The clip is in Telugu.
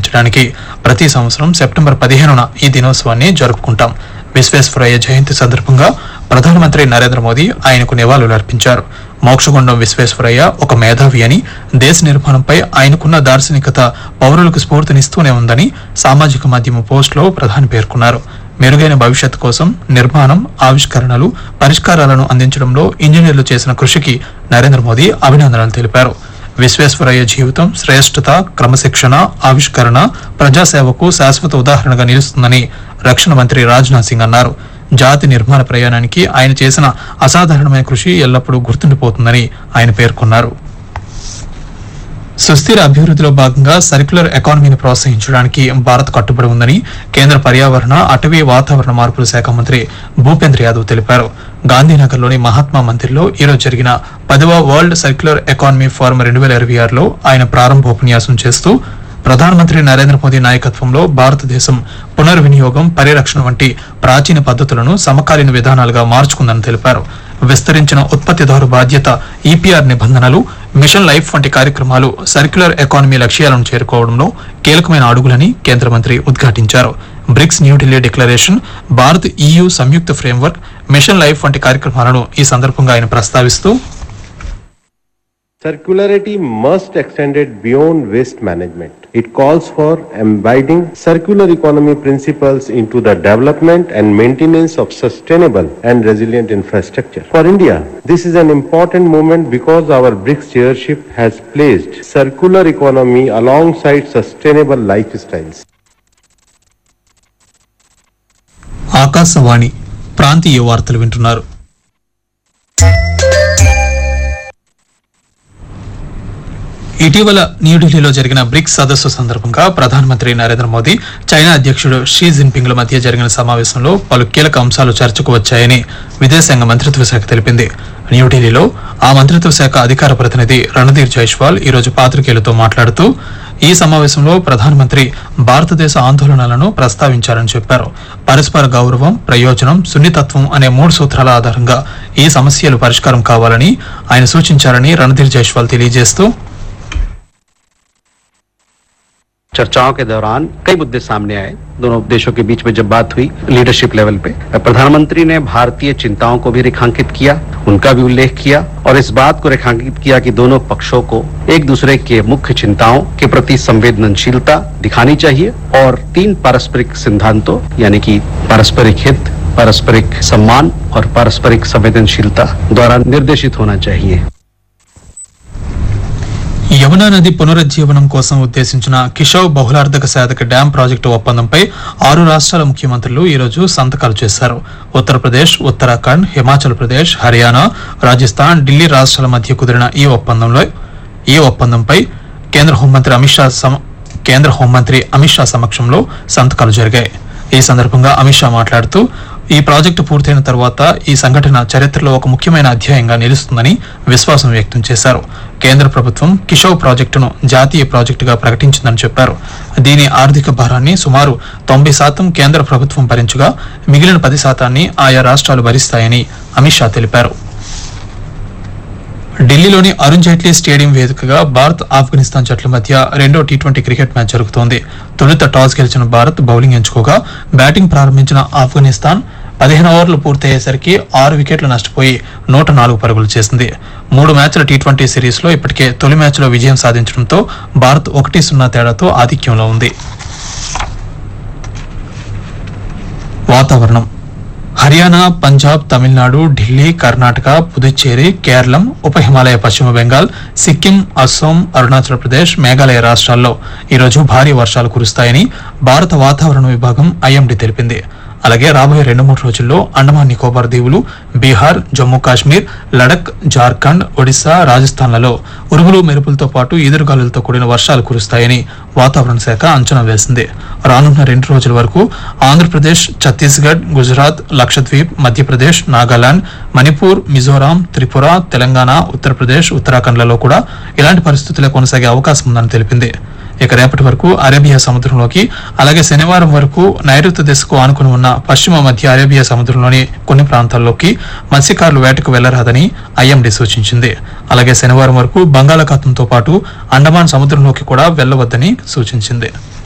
ప్రోత్సహించడానికి ప్రతి సంవత్సరం సెప్టెంబర్ పదిహేనున ఈ దినోత్సవాన్ని జరుపుకుంటాం విశ్వేశ్వరయ్య జయంతి సందర్భంగా ప్రధానమంత్రి నరేంద్ర మోదీ ఆయనకు నివాళులు అర్పించారు మోక్షగుండం విశ్వేశ్వరయ్య ఒక మేధావి అని దేశ నిర్మాణంపై ఆయనకున్న దార్శనికత పౌరులకు స్ఫూర్తినిస్తూనే ఉందని సామాజిక మాధ్యమ పోస్టులో ప్రధాని పేర్కొన్నారు మెరుగైన భవిష్యత్తు కోసం నిర్మాణం ఆవిష్కరణలు పరిష్కారాలను అందించడంలో ఇంజనీర్లు చేసిన కృషికి నరేంద్ర మోదీ అభినందనలు తెలిపారు విశ్వేశ్వరయ్య జీవితం శ్రేష్ఠత క్రమశిక్షణ ఆవిష్కరణ ప్రజాసేవకు శాశ్వత ఉదాహరణగా నిలుస్తుందని రక్షణ మంత్రి రాజ్నాథ్ సింగ్ అన్నారు జాతి నిర్మాణ ప్రయాణానికి ఆయన చేసిన అసాధారణమైన కృషి ఎల్లప్పుడూ గుర్తుండిపోతుందని ఆయన పేర్కొన్నారు సుస్థిర అభివృద్ధిలో భాగంగా సర్క్యులర్ ఎకానమీని ప్రోత్సహించడానికి భారత్ కట్టుబడి ఉందని కేంద్ర పర్యావరణ అటవీ వాతావరణ మార్పుల శాఖ మంత్రి భూపేంద్ర యాదవ్ తెలిపారు గాంధీనగర్లోని మహాత్మా మందిర్లో ఈరోజు జరిగిన పదవ వరల్డ్ సర్క్యులర్ ఎకానమీ ఫోరం రెండు వేల ఇరవై ఆరులో ఆయన ప్రారంభోపన్యాసం చేస్తూ ప్రధానమంత్రి నరేంద్ర మోదీ నాయకత్వంలో భారతదేశం పునర్వినియోగం పరిరక్షణ వంటి ప్రాచీన పద్ధతులను సమకాలీన విధానాలుగా మార్చుకుందని తెలిపారు విస్తరించిన ఉత్పత్తిదారు బాధ్యత ఈపీఆర్ నిబంధనలు మిషన్ లైఫ్ వంటి కార్యక్రమాలు సర్క్యులర్ ఎకానమీ లక్ష్యాలను చేరుకోవడంలో కీలకమైన అడుగులని కేంద్ర మంత్రి ఉద్ఘాటించారు BRICS New Delhi declaration Bharat EU సంయుక్త ఫ్రేమ్వర్క్ మిషన్ లైఫ్ వంటి కార్యక్రమాలను ఈ సందర్భంగా ఆయన ప్రస్తావిస్తూ Circularity must extend it beyond waste management. It calls for embedding circular economy principles into the development and maintenance of sustainable and resilient infrastructure. For India, this is an important moment because our BRICS chairship has placed circular economy alongside sustainable lifestyles. Akashvani ప్రాంతీయ వార్తలు వింటున్నారు ఇటీవల న్యూఢిల్లీలో జరిగిన బ్రిక్స్ సదస్సు సందర్భంగా ప్రధానమంత్రి నరేంద్ర మోదీ చైనా అధ్యక్షుడు షీ జిన్పింగ్ల మధ్య జరిగిన సమావేశంలో పలు కీలక అంశాలు చర్చకు వచ్చాయని విదేశాంగ మంత్రిత్వ శాఖ తెలిపింది న్యూఢిల్లీలో ఆ మంత్రిత్వ శాఖ అధికార ప్రతినిధి రణధీర్ జైష్వాల్ ఈరోజు పాత్రికేయులతో మాట్లాడుతూ ఈ సమావేశంలో ప్రధానమంత్రి భారతదేశ ఆందోళనలను ప్రస్తావించారని చెప్పారు పరస్పర గౌరవం ప్రయోజనం సున్నితత్వం అనే మూడు సూత్రాల ఆధారంగా ఈ సమస్యలు పరిష్కారం కావాలని ఆయన సూచించారని రణధీర్ జైష్వాల్ తెలియజేస్తూ चर्चाओं के दौरान कई मुद्दे सामने आए दोनों देशों के बीच में जब बात हुई लीडरशिप लेवल पे प्रधानमंत्री ने भारतीय चिंताओं को भी रेखांकित किया उनका भी उल्लेख किया और इस बात को रेखांकित किया कि दोनों पक्षों को एक दूसरे के मुख्य चिंताओं के प्रति संवेदनशीलता दिखानी चाहिए और तीन पारस्परिक सिद्धांतों यानी कि पारस्परिक हित पारस्परिक सम्मान और पारस्परिक संवेदनशीलता द्वारा निर्देशित होना चाहिए యమునా నది పునరుజ్జీవనం కోసం ఉద్దేశించిన కిషోవ్ బహుళార్థక సాధక డ్యాం ప్రాజెక్టు ఒప్పందంపై ఆరు రాష్ట్రాల ముఖ్యమంత్రులు ఈ రోజు సంతకాలు చేశారు ఉత్తరప్రదేశ్ ఉత్తరాఖండ్ హిమాచల్ ప్రదేశ్ హర్యానా రాజస్థాన్ ఢిల్లీ రాష్ట్రాల మధ్య కుదిరిన ఈ ఒప్పందంలో ఈ ఒప్పందంపై కేంద్ర హోంమంత్రి అమిత్ షా సమ- కేంద్ర హోంమంత్రి అమిత్ షా సమక్షంలో సంతకాలు జరిగాయి ఈ సందర్భంగా అమిత్ షా మాట్లాడుతూ ఈ ప్రాజెక్టు పూర్తయిన తర్వాత ఈ సంఘటన చరిత్రలో ఒక ముఖ్యమైన అధ్యాయంగా నిలుస్తుందని విశ్వాసం వ్యక్తం చేశారు కేంద్ర ప్రభుత్వం కిషోవ్ ప్రాజెక్టును జాతీయ ప్రాజెక్టుగా ప్రకటించిందని చెప్పారు దీని ఆర్థిక భారాన్ని సుమారు తొంభై శాతం కేంద్ర ప్రభుత్వం భరించగా మిగిలిన పది శాతాన్ని ఆయా రాష్ట్రాలు భరిస్తాయని అమిత్ షా తెలిపారు ఢిల్లీలోని అరుణ్ జైట్లీ స్టేడియం వేదికగా భారత్ ఆఫ్ఘనిస్తాన్ జట్ల మధ్య రెండో టీ ట్వంటీ క్రికెట్ మ్యాచ్ జరుగుతోంది తొలుత టాస్ గెలిచిన భారత్ బౌలింగ్ ఎంచుకోగా బ్యాటింగ్ ప్రారంభించిన ఆఫ్ఘనిస్తాన్ పదిహేను ఓవర్లు పూర్తయ్యేసరికి ఆరు వికెట్లు నష్టపోయి నూట నాలుగు పరుగులు చేసింది మూడు మ్యాచ్ల టీ ట్వంటీ సిరీస్ లో ఇప్పటికే తొలి మ్యాచ్లో విజయం సాధించడంతో భారత్ ఒకటి సున్నా తేడాతో ఆధిక్యంలో ఉంది వాతావరణం హర్యానా పంజాబ్ తమిళనాడు ఢిల్లీ కర్ణాటక పుదుచ్చేరి కేరళం ఉప హిమాలయ పశ్చిమ బెంగాల్ సిక్కిం అస్సోం అరుణాచల్ ప్రదేశ్ మేఘాలయ రాష్ట్రాల్లో ఈరోజు భారీ వర్షాలు కురుస్తాయని భారత వాతావరణ విభాగం ఐఎండీ తెలిపింది అలాగే రాబోయే రెండు మూడు రోజుల్లో అండమాన్ నికోబార్ దీవులు బీహార్ జమ్మూ కాశ్మీర్ లడక్ జార్ఖండ్ ఒడిశా రాజస్థాన్లలో ఉరుములు మెరుపులతో పాటు ఈదురుగాలులతో కూడిన వర్షాలు కురుస్తాయని వాతావరణ శాఖ అంచనా వేసింది రానున్న రెండు రోజుల వరకు ఆంధ్రప్రదేశ్ ఛత్తీస్గఢ్ గుజరాత్ లక్షద్వీప్ మధ్యప్రదేశ్ నాగాలాండ్ మణిపూర్ మిజోరాం త్రిపుర తెలంగాణ ఉత్తరప్రదేశ్ ఉత్తరాఖండ్లలో కూడా ఇలాంటి పరిస్థితులే కొనసాగే అవకాశం ఉందని తెలిపింది ఇక రేపటి వరకు అరేబియా సముద్రంలోకి అలాగే శనివారం వరకు నైరుతి దిశకు ఆనుకుని ఉన్న పశ్చిమ మధ్య అరేబియా సముద్రంలోని కొన్ని ప్రాంతాల్లోకి మత్స్యకారులు వేటకు వెళ్లరాదని ఐఎండీ సూచించింది అలాగే శనివారం వరకు బంగాళాఖాతంతో పాటు అండమాన్ సముద్రంలోకి కూడా వెళ్లవద్దని సూచించింది